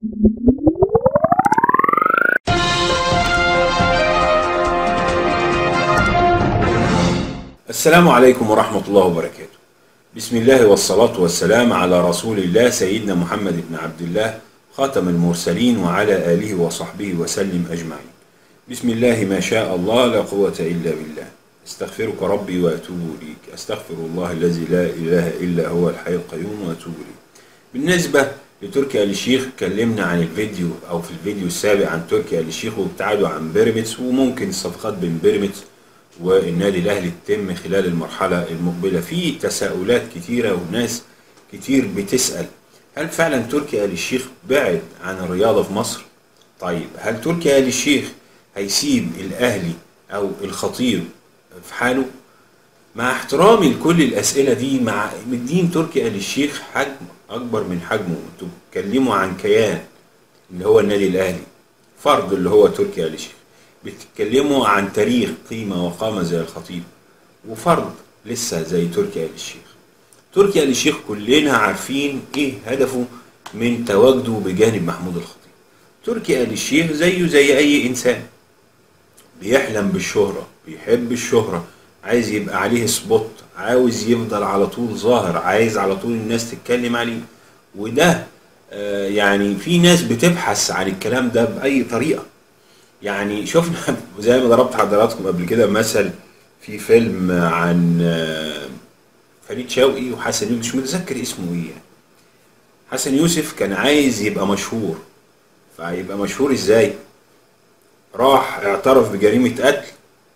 السلام عليكم ورحمة الله وبركاته بسم الله والصلاة والسلام على رسول الله سيدنا محمد بن عبد الله خاتم المرسلين وعلى آله وصحبه وسلم أجمعين بسم الله ما شاء الله لا قوة إلا بالله استغفرك ربي وأتوب إليك أستغفر الله الذي لا إله إلا هو الحي القيوم وأتوب إليه بالنسبة لتركي آل الشيخ اتكلمنا عن الفيديو أو في الفيديو السابق عن تركي آل الشيخ وابتعاده عن بيراميدز وممكن الصفقات بين بيراميدز والنادي الاهلي تتم خلال المرحله المقبله في تساؤلات كتيره وناس كتير بتسال هل فعلا تركي آل الشيخ بعد عن الرياضه في مصر طيب هل تركي آل الشيخ هيسيب الاهلي او الخطيب في حاله مع احترامي لكل الاسئله دي مع مدين تركي آل الشيخ حجم اكبر من حجمه انتوا بتتكلموا عن كيان اللي هو النادي الاهلي فرد اللي هو تركي آل الشيخ بتتكلموا عن تاريخ قيمة وقامة زي الخطيب وفرد لسه زي تركي آل الشيخ تركي آل الشيخ كلنا عارفين ايه هدفه من تواجده بجانب محمود الخطيب تركي آل الشيخ زيه زي اي انسان بيحلم بالشهرة بيحب الشهرة عايز يبقى عليه سبوت عاوز يفضل على طول ظاهر عايز على طول الناس تتكلم عليه وده آه يعني في ناس بتبحث عن الكلام ده بأي طريقة يعني شفنا زي ما ضربت حضراتكم قبل كده مثل في فيلم عن فريد شوقي وحسن يوسف مش متذكر اسمه ايه يعني. حسن يوسف كان عايز يبقى مشهور فيبقى مشهور ازاي راح اعترف بجريمة قتل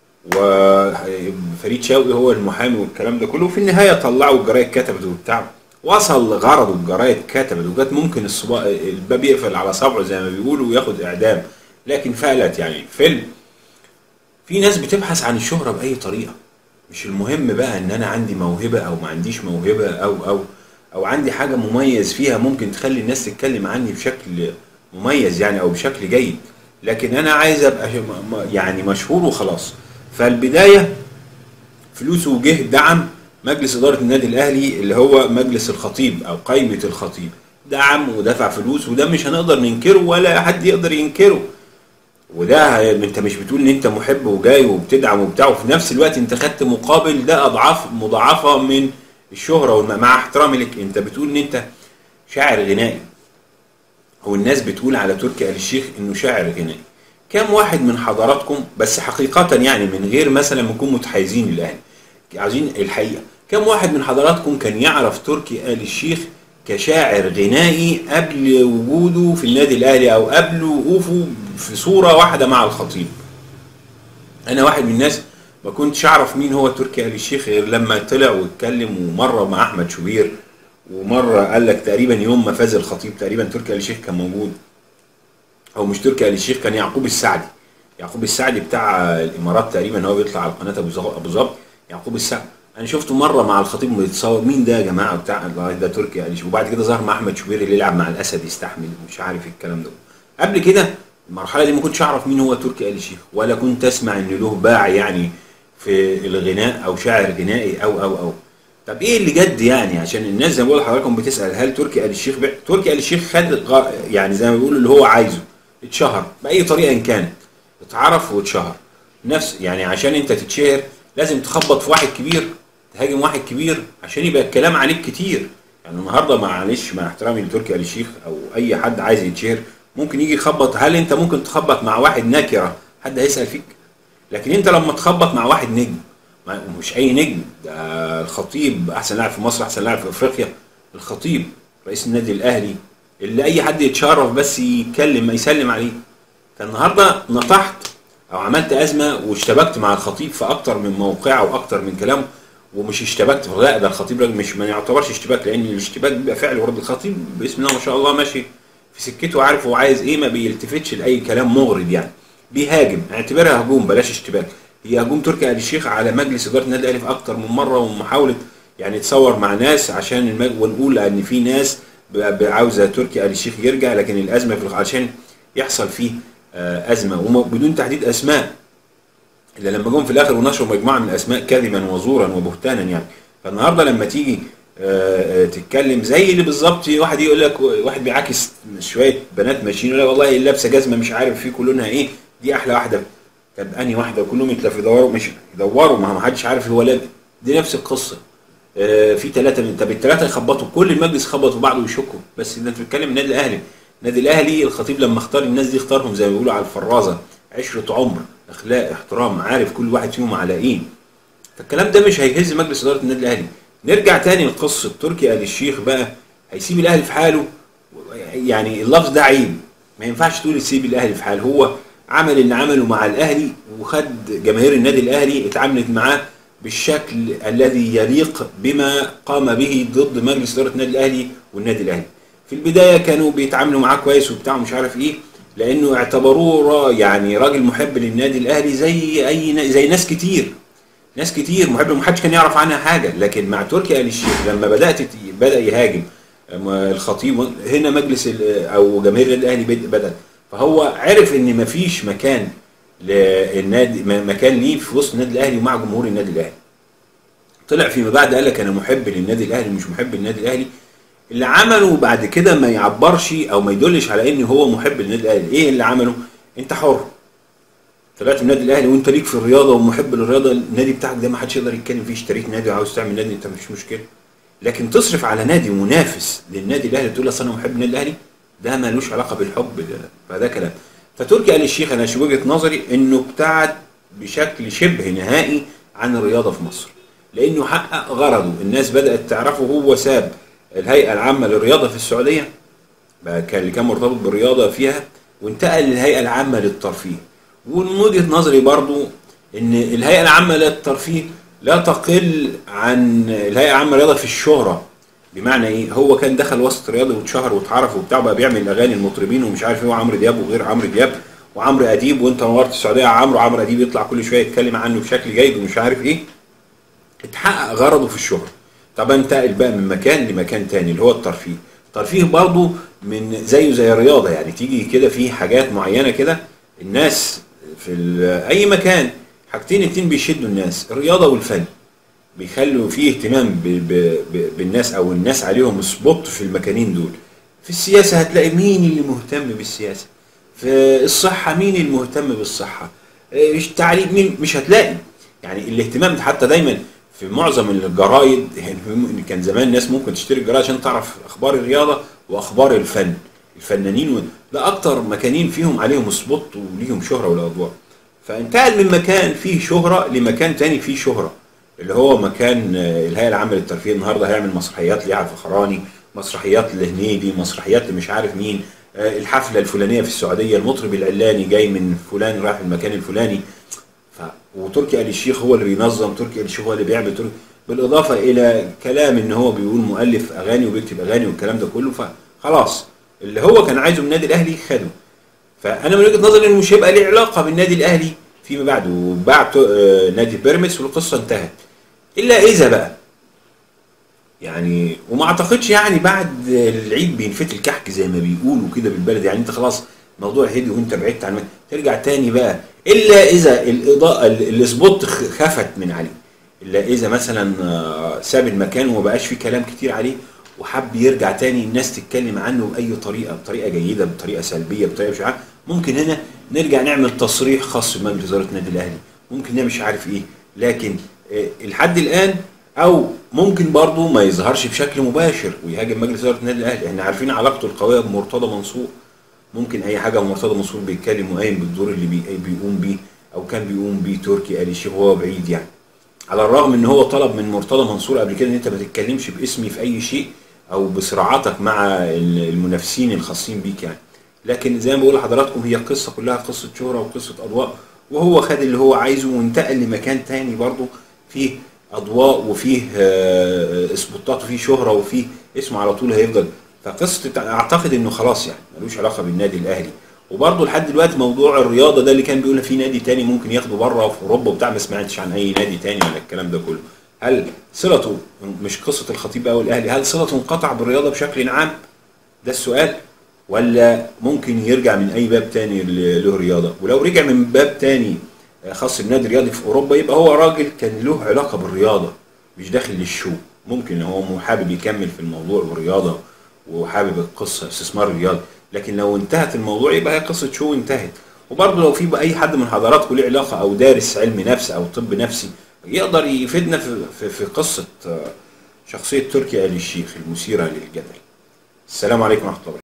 وفريد شوقي هو المحامي والكلام ده كله وفي النهاية طلعوا الجرايد كتبت وبتاع وصل لغرضه الجرايد كتبت وجات ممكن الصبا الباب يقفل على صبعه زي ما بيقولوا وياخد اعدام لكن فعلت يعني فيلم في ناس بتبحث عن الشهرة بأي طريقة مش المهم بقى ان انا عندي موهبة او ما عنديش موهبة او او او عندي حاجة مميز فيها ممكن تخلي الناس تتكلم عني بشكل مميز يعني او بشكل جيد لكن انا عايز ابقى يعني مشهور وخلاص فالبداية فلوس وجه دعم مجلس إدارة النادي الأهلي اللي هو مجلس الخطيب أو قائمة الخطيب دعم ودفع فلوس وده مش هنقدر ننكره ولا حد يقدر ينكره وده انت مش بتقول ان انت محب وجاي وبتدعم وبتاع وفي نفس الوقت انت خدت مقابل ده اضعاف مضاعفه من الشهره مع احترامي لك انت بتقول ان انت شاعر غنائي هو الناس بتقول على تركي آل الشيخ انه شاعر غنائي كم واحد من حضراتكم بس حقيقة يعني من غير مثلا ما نكون متحيزين للأهلي عايزين الحقيقة كم واحد من حضراتكم كان يعرف تركي آل الشيخ كشاعر غنائي قبل وجوده في النادي الاهلي او قبل وقوفه في صوره واحده مع الخطيب انا واحد من الناس ما كنتش اعرف مين هو تركي آل الشيخ غير لما طلع واتكلم ومره مع احمد شوبير ومره قال لك تقريبا يوم ما فاز الخطيب تقريبا تركي آل الشيخ كان موجود او مش تركي آل الشيخ كان يعقوب السعدي يعقوب السعدي بتاع الامارات تقريبا هو بيطلع على قناه ابو ظبي يعقوب السعدي انا شفته مره مع الخطيب بيتصور مين ده يا جماعه بتاع ده تركي آل الشيخ وبعد كده ظهر مع احمد شوبير اللي يلعب مع الاسد يستحمل مش عارف الكلام ده قبل كده المرحله دي ما كنتش اعرف مين هو تركي آل الشيخ ولا كنت اسمع ان له باع يعني في الغناء او شاعر غنائي او او او طب ايه اللي جد يعني عشان الناس زي ما بقول لحضراتكم بتسال هل تركي آل الشيخ بع... تركي آل الشيخ خد يعني زي ما بيقولوا اللي هو عايزه اتشهر باي طريقه إن كانت اتعرف واتشهر نفس يعني عشان انت تتشهر لازم تخبط في واحد كبير تهاجم واحد كبير عشان يبقى الكلام عليك كتير يعني النهارده معلش مع احترامي لتركي آل الشيخ او اي حد عايز يتشهر ممكن يجي يخبط هل انت ممكن تخبط مع واحد نكره حد هيسال فيك لكن انت لما تخبط مع واحد نجم مش اي نجم ده الخطيب احسن لاعب في مصر احسن لاعب في افريقيا الخطيب رئيس النادي الاهلي اللي اي حد يتشرف بس يتكلم ما يسلم عليه فالنهارده نطحت او عملت ازمه واشتبكت مع الخطيب في اكتر من موقعه واكتر من كلامه ومش اشتبكت لا ده الخطيب مش ما يعتبرش اشتباك لان الاشتباك بيبقى فعل ورد الخطيب بسم الله ما شاء الله ماشي في سكته عارف هو عايز ايه ما بيلتفتش لاي كلام مغرض يعني بيهاجم اعتبرها هجوم بلاش اشتباك هي هجوم تركي آل الشيخ على مجلس اداره النادي الاهلي في اكتر من مره ومحاوله يعني تصور مع ناس عشان المج... ونقول ان في ناس عاوزه تركي آل الشيخ يرجع لكن الازمه في عشان يحصل فيه ازمه وبدون تحديد اسماء الا لما جم في الاخر ونشروا مجموعه من الاسماء كذبا وزورا وبهتانا يعني فالنهارده لما تيجي آه، آه، تتكلم زي اللي بالظبط واحد يقول لك واحد بيعاكس شويه بنات ماشيين يقول لك والله لابسه جزمه مش عارف في لونها ايه دي احلى واحده طب انهي واحده كلهم يتلف يدوروا مش يدوروا ما ما حدش عارف هو لابس دي نفس القصه آه، في ثلاثه من طب الثلاثه يخبطوا كل المجلس خبطوا بعض ويشكوا بس انت بتتكلم النادي الاهلي النادي الاهلي الخطيب لما اختار الناس دي اختارهم زي ما بيقولوا على الفرازه عشره عمر اخلاق احترام عارف كل واحد فيهم على ايه فالكلام ده مش هيهز مجلس اداره النادي الاهلي نرجع تاني لقصه تركي آل الشيخ بقى هيسيب الاهلي في حاله يعني اللفظ ده عيب ما ينفعش تقول يسيب الاهلي في حاله هو عمل اللي عمله مع الاهلي وخد جماهير النادي الاهلي اتعاملت معاه بالشكل الذي يليق بما قام به ضد مجلس اداره النادي الاهلي والنادي الاهلي في البدايه كانوا بيتعاملوا معاه كويس وبتاع مش عارف ايه لانه اعتبروه را- يعني راجل محب للنادي الاهلي زي اي زي ناس كتير ناس كتير محب محدش كان يعرف عنها حاجه لكن مع تركي آل الشيخ لما بدات ت- بدا يهاجم أما الخطيب هنا مجلس ال- او جماهير النادي الاهلي بد- بدات فهو عرف ان مفيش مكان للنادي م- مكان ليه في وسط النادي الاهلي ومع جمهور النادي الاهلي طلع فيما بعد قال لك انا محب للنادي الاهلي مش محب للنادي الاهلي اللي عمله بعد كده ما يعبرش او ما يدلش على ان هو محب للنادي الاهلي ايه اللي عمله انت حر طلعت من النادي الاهلي وانت ليك في الرياضه ومحب للرياضه النادي بتاعك ده ما حدش يقدر يتكلم فيه اشتريت نادي وعاوز تعمل نادي انت مش مشكله لكن تصرف على نادي منافس للنادي الاهلي تقول اصل انا محب النادي الاهلي ده ملوش علاقه بالحب ده فده كلام فتركي آل الشيخ انا شو وجهه نظري انه ابتعد بشكل شبه نهائي عن الرياضه في مصر لانه حقق غرضه الناس بدات تعرفه هو ساب الهيئه العامه للرياضه في السعوديه بقى كان اللي كان مرتبط بالرياضه فيها وانتقل للهيئه العامه للترفيه ومن وجهه نظري برضو ان الهيئه العامه للترفيه لا تقل عن الهيئه العامه للرياضه في الشهره بمعنى ايه هو كان دخل وسط رياضي واتشهر واتعرف وبتاع بقى بيعمل اغاني المطربين ومش عارف ايه وعمرو دياب وغير عمرو دياب وعمرو اديب وانت نورت السعوديه يا عمرو عمرو اديب يطلع كل شويه يتكلم عنه بشكل جيد ومش عارف ايه اتحقق غرضه في الشهرة طب انتقل بقى من مكان لمكان تاني اللي هو الترفيه الترفيه برضو من زيه زي الرياضة يعني تيجي كده في حاجات معينة كده الناس في ال- اي مكان حاجتين اتنين بيشدوا الناس الرياضة والفن بيخلوا فيه اهتمام ب ب ب بالناس او الناس عليهم سبوت في المكانين دول في السياسة هتلاقي مين اللي مهتم بالسياسة في الصحة مين المهتم بالصحة إيه، التعليم مين مش هتلاقي يعني الاهتمام ده حتى دايما في معظم الجرايد يعني في- كان زمان الناس ممكن تشتري الجرايد عشان تعرف اخبار الرياضه واخبار الفن الفنانين و- ده اكتر مكانين فيهم عليهم سبوت وليهم شهره والاضواء فانتقل من مكان فيه شهره لمكان تاني فيه شهره اللي هو مكان آه، الهيئه العامه للترفيه النهارده هيعمل مسرحيات ليعرف الفخراني مسرحيات لهنيدي مسرحيات لمش عارف مين آه، الحفله الفلانيه في السعوديه المطرب العلاني جاي من فلان رايح المكان الفلاني ف... وتركي آل الشيخ هو اللي بينظم تركي آل الشيخ هو اللي بيعمل تركي بالاضافه الى كلام ان هو بيقول مؤلف اغاني وبيكتب اغاني والكلام ده كله فخلاص اللي هو كان عايزه من النادي الاهلي خده فانا من وجهه نظري انه مش هيبقى ليه علاقه بالنادي الاهلي فيما بعد وباع تو- آه، نادي بيراميدز والقصه انتهت الا اذا بقى يعني وما اعتقدش يعني بعد العيد بينفتل الكحك زي ما بيقولوا كده بالبلد يعني انت خلاص موضوع هدي وانت بعدت عن ترجع تاني بقى الا اذا الاضاءه ال- السبوت خ- خفت من عليه الا اذا مثلا آه، ساب المكان وما بقاش فيه كلام كتير عليه وحب يرجع تاني الناس تتكلم عنه باي طريقه بطريقه جيده بطريقه سلبيه بطريقه مش عارف ممكن هنا نرجع نعمل تصريح خاص بمجلس اداره النادي الاهلي ممكن نعمل مش عارف ايه لكن آه، لحد الان او ممكن برضه ما يظهرش بشكل مباشر ويهاجم مجلس اداره النادي الاهلي احنا عارفين علاقته القويه بمرتضى منصور ممكن اي حاجه مرتضى منصور بيتكلم وقايم بالدور اللي بي بيقوم بيه او كان بيقوم بيه تركي آل الشيخ وهو بعيد يعني على الرغم ان هو طلب من مرتضى منصور قبل كده ان انت ما تتكلمش باسمي في اي شيء او بصراعاتك مع ال- المنافسين الخاصين بيك يعني لكن زي ما بقول لحضراتكم هي قصه كلها قصه شهره وقصه اضواء وهو خد اللي هو عايزه وانتقل لمكان تاني برضه فيه اضواء وفيه آه، سبوتات وفيه شهره وفيه اسمه على طول هيفضل فقصه التع- اعتقد انه خلاص يعني ملوش علاقه بالنادي الاهلي وبرضه لحد دلوقتي موضوع الرياضه ده اللي كان بيقول في نادي تاني ممكن ياخده بره في اوروبا وبتاع ما سمعتش عن اي نادي تاني ولا الكلام ده كله هل صلته مش قصه الخطيب او الاهلي هل صلته انقطع بالرياضه بشكل عام ده السؤال ولا ممكن يرجع من اي باب تاني ل- له رياضه ولو رجع من باب تاني خاص بالنادي الرياضي في اوروبا يبقى هو راجل كان له علاقه بالرياضه مش داخل للشو ممكن هو حابب يكمل في الموضوع والرياضه وحابب القصه استثمار رياضي لكن لو انتهت الموضوع يبقى هي قصه شو انتهت وبرضه لو في بقى اي حد من حضراتكم ليه علاقه او دارس علم نفس او طب نفسي يقدر يفيدنا في في, في قصه آه، شخصيه تركي آل الشيخ المثيره للجدل السلام عليكم ورحمه الله وبركاته